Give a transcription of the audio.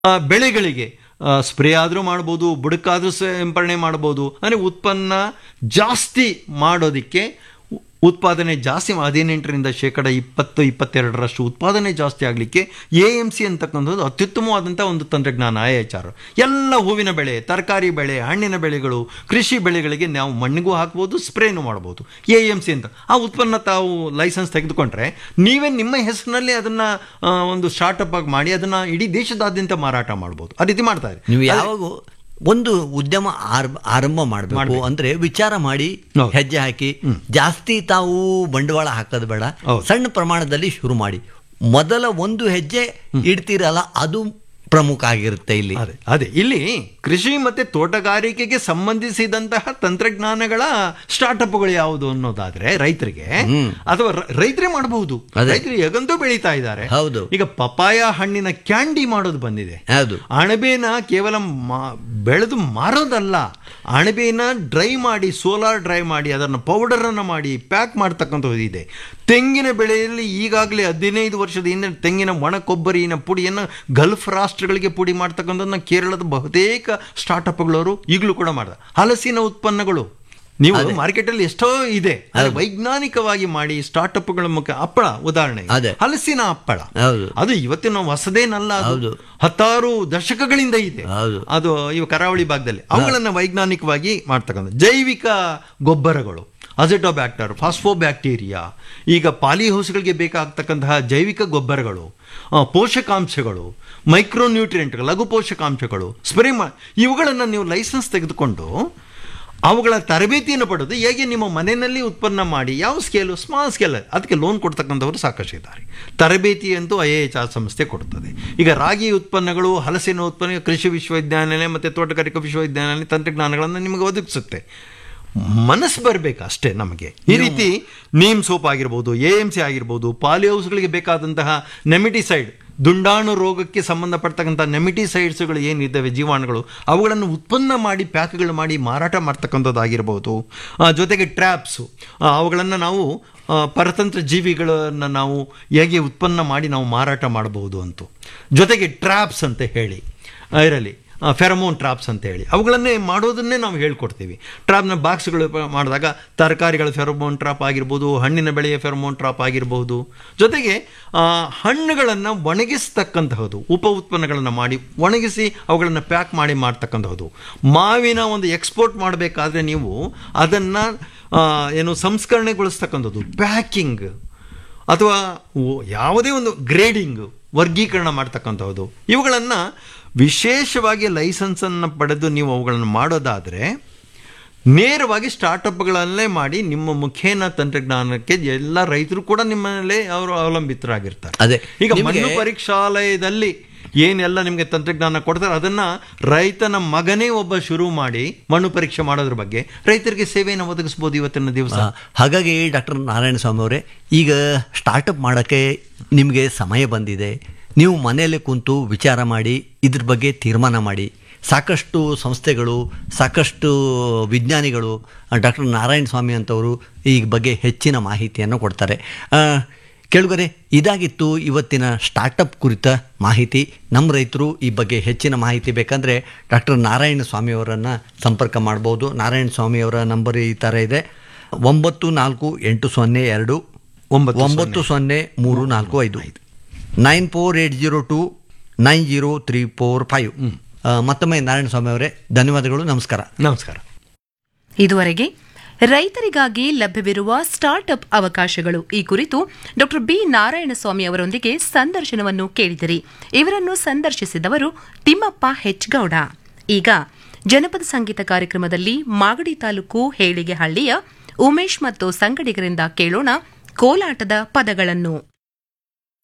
ಆ, ಬೆಳೆಗಳಿಗೆ ಸ್ಪ್ರೇ ಆದರೂ ಮಾಡ್ಬೋದು ಬುಡಕಾದ್ರೂ ಸಿಂಪರಣೆ ಮಾಡ್ಬೋದು ಅಂದರೆ ಉತ್ಪನ್ನ ಜಾಸ್ತಿ ಮಾಡೋದಕ್ಕೆ ಉ- ಉತ್ಪಾದನೆ ಜಾಸ್ತಿ ಹದಿನೆಂಟರಿಂದ ಶೇಕಡ ಇಪ್ಪತ್ತು ಇಪ್ಪತ್ತೆರಡರಷ್ಟು ಉತ್ಪಾದನೆ ಜಾಸ್ತಿ ಆಗಲಿಕ್ಕೆ ಎ ಎಮ್ ಸಿ ಅಂತಕ್ಕಂಥದ್ದು ಅತ್ಯುತ್ತಮವಾದಂಥ ಒಂದು ತಂತ್ರಜ್ಞಾನ ಐ ಎಚ್ ಆರ್ ಎಲ್ಲ ಹೂವಿನ ಬೆಳೆ ತರಕಾರಿ ಬೆಳೆ ಹಣ್ಣಿನ ಬೆಳೆಗಳು ಕೃಷಿ ಬೆಳೆಗಳಿಗೆ ನಾವು ಮಣ್ಣಿಗೂ ಹಾಕ್ಬೋದು ಸ್ಪ್ರೇನು ಮಾಡ್ಬೋದು ಎ ಎಮ್ ಸಿ ಅಂತ ಆ ಉತ್ಪನ್ನ ತಾವು ಲೈಸೆನ್ಸ್ ತೆಗೆದುಕೊಂಡ್ರೆ ನೀವೇ ನಿಮ್ಮ ಹೆಸರಿನಲ್ಲಿ ಅದನ್ನ ಆ, ಒಂದು ಸ್ಟಾರ್ಟಪ್ ಆಗಿ ಮಾಡಿ ಅದನ್ನ ಇಡೀ ದೇಶದಾದ್ಯಂತ ಮಾರಾಟ ಮಾಡ್ಬೋದು ಆ ರೀತಿ ಮಾಡ್ತಾ ಇದೆ ನೀವು ಯಾವಾಗ ಒಂದು ಉದ್ಯಮ ಆರಂಭ ಆರಂಭ ಮಾಡಬೇಕು ಅಂದ್ರೆ ವಿಚಾರ ಮಾಡಿ ಹೌದು. ಹೆಜ್ಜೆ ಹಾಕಿ ಜಾಸ್ತಿ ತಾವು ಬಂಡವಾಳ ಹಾಕೋದು ಬೇಡ ಹೌದು. ಸಣ್ಣ ಪ್ರಮಾಣದಲ್ಲಿ ಶುರು ಮಾಡಿ ಮೊದಲ ಒಂದು ಹೆಜ್ಜೆ ಇಡ್ತೀರಲ್ಲ ಅದು ಪ್ರಮುಖ ಆಗಿರುತ್ತೆ ಇಲ್ಲಿ ಅದೇ ಅದೇ ಇಲ್ಲಿ ಕೃಷಿ ಮತ್ತೆ ತೋಟಗಾರಿಕೆಗೆ ಸಂಬಂಧಿಸಿದಂತಹ ತಂತ್ರಜ್ಞಾನಗಳ ಸ್ಟಾರ್ಟಪ್ಗಳು ಯಾವುದು ಅನ್ನೋದಾದ್ರೆ ರೈತರಿಗೆ ಅಥವಾ ರ- ರೈತರೇ ಮಾಡಬಹುದು ಅದೇ. ರೈತರು ಹೇಗಂತೂ ಬೆಳೀತಾ ಇದ್ದಾರೆ ಹೌದು. ಈಗ ಪಪಾಯ ಹಣ್ಣಿನ ಕ್ಯಾಂಡಿ ಮಾಡೋದು ಬಂದಿದೆ ಹೌದು ಅಣಬೆನ ಕೇವಲ ಮಾ- ಬೆಳೆದು ಮಾರೋದಲ್ಲ ಅಣಬೆನ ಡ್ರೈ ಮಾಡಿ ಸೋಲಾರ್ ಡ್ರೈ ಮಾಡಿ ಅದನ್ನು ಪೌಡರ್ ಅನ್ನು ಮಾಡಿ ಪ್ಯಾಕ್ ಮಾಡ್ತಕ್ಕಂಥದ್ದು ಇದೆ ತೆಂಗಿನ ಬೆಳೆಯಲ್ಲಿ ಈಗಾಗಲೇ ಹದಿನೈದು ವರ್ಷದ ಹಿಂದೆ ತೆಂಗಿನ ಒಣ ಕೊಬ್ಬರಿನ ಪುಡಿಯನ್ನು ಗಲ್ಫ್ ರಾಷ್ಟ್ರಗಳಿಗೆ ಪುಡಿ ಮಾಡ್ತಕ್ಕಂಥದ್ದನ್ನ ಕೇರಳದ ಬಹುತೇಕ ಸ್ಟಾರ್ಟಪ್ಗಳವರು ಈಗಲೂ ಕೂಡ ಮಾಡ್ತಾರೆ ಹಲಸಿನ ಉತ್ಪನ್ನಗಳು ನೀವು ಮಾರ್ಕೆಟಲ್ಲಿ ಎಷ್ಟೋ ಇದೆ ಆದ್ರೆ ವೈಜ್ಞಾನಿಕವಾಗಿ ಮಾಡಿ ಸ್ಟಾರ್ಟಪ್ಗಳ ಮುಖ ಹಪ್ಪಳ ಉದಾಹರಣೆ ಅದೇ. ಹಲಸಿನ ಹಪ್ಪಳ ಹೌದು ಅದು ಇವತ್ತಿನ ಹೊಸದೇನಲ್ಲ ಅದು. ಹೌದು. ಹತ್ತಾರು ದಶಕಗಳಿಂದ ಇದೆ ಹೌದು. ಅದು ಇವು ಕರಾವಳಿ ಭಾಗದಲ್ಲಿ ಅವುಗಳನ್ನ ವೈಜ್ಞಾನಿಕವಾಗಿ ಮಾಡ್ತಕ್ಕಂಥ ಜೈವಿಕ ಗೊಬ್ಬರಗಳು ಅಜೆಟೋಬ್ಯಾಕ್ಟರ್ ಫಾಸ್ಫೋಬ್ಯಾಕ್ಟೀರಿಯಾ ಈಗ ಪಾಲಿಹೌಸ್ಗಳಿಗೆ ಬೇಕಾಗ್ತಕ್ಕಂತಹ ಜೈವಿಕ ಗೊಬ್ಬರಗಳು ಆ, ಪೋಷಕಾಂಶಗಳು ಮೈಕ್ರೋನ್ಯೂಟ್ರಿಯೆಂಟ್ಗಳು ಲಘು ಪೋಷಕಾಂಶಗಳು ಸ್ಪ್ರೇ ಮಾ ಇವುಗಳನ್ನು ನೀವು ಲೈಸೆನ್ಸ್ ತೆಗೆದುಕೊಂಡು ಅವುಗಳ ತರಬೇತಿಯನ್ನು ಪಡೆದು ಹೇಗೆ ನಿಮ್ಮ ಮನೆಯಲ್ಲಿ ಉತ್ಪನ್ನ ಮಾಡಿ ಯಾವ ಸ್ಕೇಲು ಸ್ಮಾಲ್ ಸ್ಕೇಲ್ ಅದಕ್ಕೆ ಲೋನ್ ಕೊಡ್ತಕ್ಕಂಥವರು ಸಾಕಷ್ಟು ಇದ್ದಾರೆ ತರಬೇತಿ ಅಂತೂ ಐ ಎಚ್ ಆರ್ ಸಂಸ್ಥೆ ಕೊಡ್ತದೆ ಈಗ ರಾಗಿ ಉತ್ಪನ್ನಗಳು ಹಲಸಿನ ಉತ್ಪನ್ನ ಕೃಷಿ ವಿಶ್ವವಿದ್ಯಾನಿಲಯ ಮತ್ತು ತೋಟಗಾರಿಕಾ ವಿಶ್ವವಿದ್ಯಾನಿಲಯ ತಂತ್ರಜ್ಞಾನಗಳನ್ನು ನಿಮಗೆ ಒದಗಿಸುತ್ತೆ ಮನಸ್ಸು ಬರಬೇಕು ಅಷ್ಟೇ ನಮಗೆ ಈ ರೀತಿ ನೀಮ್ ಸೋಪ್ ಆಗಿರ್ಬೋದು ಎ ಎಮ್ ಸಿ ಆಗಿರ್ಬೋದು ಪಾಲಿಹೌಸ್ಗಳಿಗೆ ಬೇಕಾದಂತಹ ನೆಮಿಟಿಸೈಡ್ ದುಂಡಾಣು ರೋಗಕ್ಕೆ ಸಂಬಂಧಪಡ್ತಕ್ಕಂಥ ನೆಮಿಟಿಸೈಡ್ಸ್ಗಳು ಏನಿದ್ದಾವೆ ಜೀವಾಣುಗಳು ಅವುಗಳನ್ನು ಉತ್ಪನ್ನ ಮಾಡಿ ಪ್ಯಾಕ್ಗಳು ಮಾಡಿ ಮಾರಾಟ ಮಾಡ್ತಕ್ಕಂಥದ್ದಾಗಿರ್ಬೋದು ಆ, ಜೊತೆಗೆ ಟ್ರ್ಯಾಪ್ಸು ಅವುಗಳನ್ನು ನಾವು ಆ, ಪರತಂತ್ರ ಜೀವಿಗಳನ್ನು ನಾವು ಹೇಗೆ ಉತ್ಪನ್ನ ಮಾಡಿ ನಾವು ಮಾರಾಟ ಮಾಡಬಹುದು ಅಂತ ಜೊತೆಗೆ ಟ್ರ್ಯಾಪ್ಸ್ ಅಂತ ಹೇಳಿ ಇರಲಿ ಫೆರಮೋನ್ ಟ್ರಾಪ್ಸ್ ಅಂತ ಹೇಳಿ ಅವುಗಳನ್ನೇ ಮಾಡೋದನ್ನೇ ನಾವು ಹೇಳ್ಕೊಡ್ತೀವಿ ಟ್ರಾಪ್ನ ಬಾಕ್ಸ್ಗಳು ಪ- ಮಾಡಿದಾಗ ತರಕಾರಿಗಳ ಫೆರಮೋನ್ ಟ್ರಾಪ್ ಆಗಿರ್ಬೋದು ಹಣ್ಣಿನ ಬೆಳೆಯ ಫೆರಮೋನ್ ಟ್ರಾಪ್ ಆಗಿರ್ಬೋದು ಜೊತೆಗೆ ಆ, ಹಣ್ಣುಗಳನ್ನು ಒಣಗಿಸ್ತಕ್ಕಂತಹದ್ದು ಉಪ ಉತ್ಪನ್ನಗಳನ್ನು ಮಾಡಿ ಒಣಗಿಸಿ ಅವುಗಳನ್ನು ಪ್ಯಾಕ್ ಮಾಡಿ ಮಾಡ್ತಕ್ಕಂತಹದ್ದು ಮಾವಿನ ಒಂದು ಎಕ್ಸ್ಪೋರ್ಟ್ ಮಾಡಬೇಕಾದ್ರೆ ನೀವು ಅದನ್ನು ಏನು ಸಂಸ್ಕರಣೆಗೊಳಿಸ್ತಕ್ಕಂಥದ್ದು ಪ್ಯಾಕಿಂಗ್ ಅಥವಾ ಓ- ಯಾವುದೇ ಒಂದು ಗ್ರೇಡಿಂಗ್ ವರ್ಗೀಕರಣ ಮಾಡ್ತಕ್ಕಂಥದ್ದು ಇವುಗಳನ್ನು ವಿಶೇಷವಾಗಿ ಲೈಸೆನ್ಸನ್ನು ಪಡೆದು ನೀವು ಅವುಗಳನ್ನು ಮಾಡೋದಾದರೆ ನೇರವಾಗಿ ಸ್ಟಾರ್ಟಪ್ಗಳಲ್ಲೇ ಮಾಡಿ ನಿಮ್ಮ ಮುಖೇನ ತಂತ್ರಜ್ಞಾನಕ್ಕೆ ಎಲ್ಲ ರೈತರು ಕೂಡ ನಿಮ್ಮಲ್ಲೇ ಅವರು ಅವಲಂಬಿತರಾಗಿರ್ತಾರೆ ಅದೇ. ಈಗ ನಿಮಗೆ- ಮಣ್ಣು ಪರೀಕ್ಷಾಲಯದಲ್ಲಿ ಏನೆಲ್ಲ ನಿಮಗೆ ತಂತ್ರಜ್ಞಾನ ಕೊಡ್ತಾರೆ ಅದನ್ನ ರೈತನ ಮಗನೇ ಒಬ್ಬ ಶುರು ಮಾಡಿ ಮಣ್ಣು ಪರೀಕ್ಷೆ ಮಾಡೋದ್ರ ಬಗ್ಗೆ ರೈತರಿಗೆ ಸೇವೆಯನ್ನು ಒದಗಿಸ್ಬೋದು ಇವತ್ತಿನ ದಿವಸ ಆ, ಹಾಗಾಗಿ ಡಾಕ್ಟರ್ ನಾರಾಯಣ ಸ್ವಾಮಿ ಅವರೇ ಈಗ ಸ್ಟಾರ್ಟಪ್ ಮಾಡೋಕ್ಕೆ ನಿಮಗೆ ಸಮಯ ಬಂದಿದೆ ನೀವು ಮನೆಯಲ್ಲೇ ಕುಂತು ವಿಚಾರ ಮಾಡಿ ಇದ್ರ ಬಗ್ಗೆ ತೀರ್ಮಾನ ಮಾಡಿ ಸಾಕಷ್ಟು ಸಂಸ್ಥೆಗಳು ಸಾಕಷ್ಟು ವಿಜ್ಞಾನಿಗಳು ಡಾಕ್ಟರ್ ನಾರಾಯಣ ಸ್ವಾಮಿ ಅಂತವರು ಈ ಬಗ್ಗೆ ಹೆಚ್ಚಿನ ಮಾಹಿತಿಯನ್ನು ಕೊಡ್ತಾರೆ ಆ, ಕೇಳುಗರೆ ಇದಾಗಿತ್ತು ಇವತ್ತಿನ ಸ್ಟಾರ್ಟಪ್ ಕುರಿತ ಮಾಹಿತಿ ನಮ್ಮ ರೈತರು ಈ ಬಗ್ಗೆ ಹೆಚ್ಚಿನ ಮಾಹಿತಿ ಬೇಕಂದರೆ ಡಾಕ್ಟರ್ ನಾರಾಯಣ ಸ್ವಾಮಿಯವರನ್ನು ಸಂಪರ್ಕ ಮಾಡ್ಬೋದು ನಾರಾಯಣ ಸ್ವಾಮಿಯವರ ನಂಬರ್ ಈ ಥರ ಇದೆ ಒಂಬತ್ತು ನಾಲ್ಕು ಎಂಟು ಸೊನ್ನೆ ಎರಡು ಒಂಬತ್ತು ಒಂಬತ್ತು ಸೊನ್ನೆ ಮೂರು ನಾಲ್ಕು ಐದು nine four eight zero two nine zero three four five ಮತ್ತೊಮ್ಮೆ ನಾರಾಯಣ ಸ್ವಾಮಿ ಅವರೇ ಧನ್ಯವಾದಗಳು ನಮಸ್ಕಾರ ನಮಸ್ಕಾರ ಇದುವರೆಗೆ ರೈತರಿಗಾಗಿ ಲಭ್ಯವಿರುವ ಸ್ಟಾರ್ಟ್ಅಪ್ ಅವಕಾಶಗಳು ಈ ಕುರಿತು ಡಾಕ್ಟರ್ ಬಿ ನಾರಾಯಣಸ್ವಾಮಿ ಅವರೊಂದಿಗೆ ಸಂದರ್ಶನವನ್ನು ಕೇಳಿದಿರಿ ಇವರನ್ನು ಸಂದರ್ಶಿಸಿದವರು ತಿಮ್ಮಪ್ಪ ಹೆಚ್ಗೌಡ ಈಗ ಜನಪದ ಸಂಗೀತ ಕಾರ್ಯಕ್ರಮದಲ್ಲಿ ಮಾಗಡಿ ತಾಲೂಕು ಹೇಳಿಗೆ ಹಳ್ಳಿಯ ಉಮೇಶ್ ಮತ್ತು ಸಂಗಡಿಗರಿಂದ ಕೇಳೋಣ ಕೋಲಾಟದ ಪದಗಳನ್ನು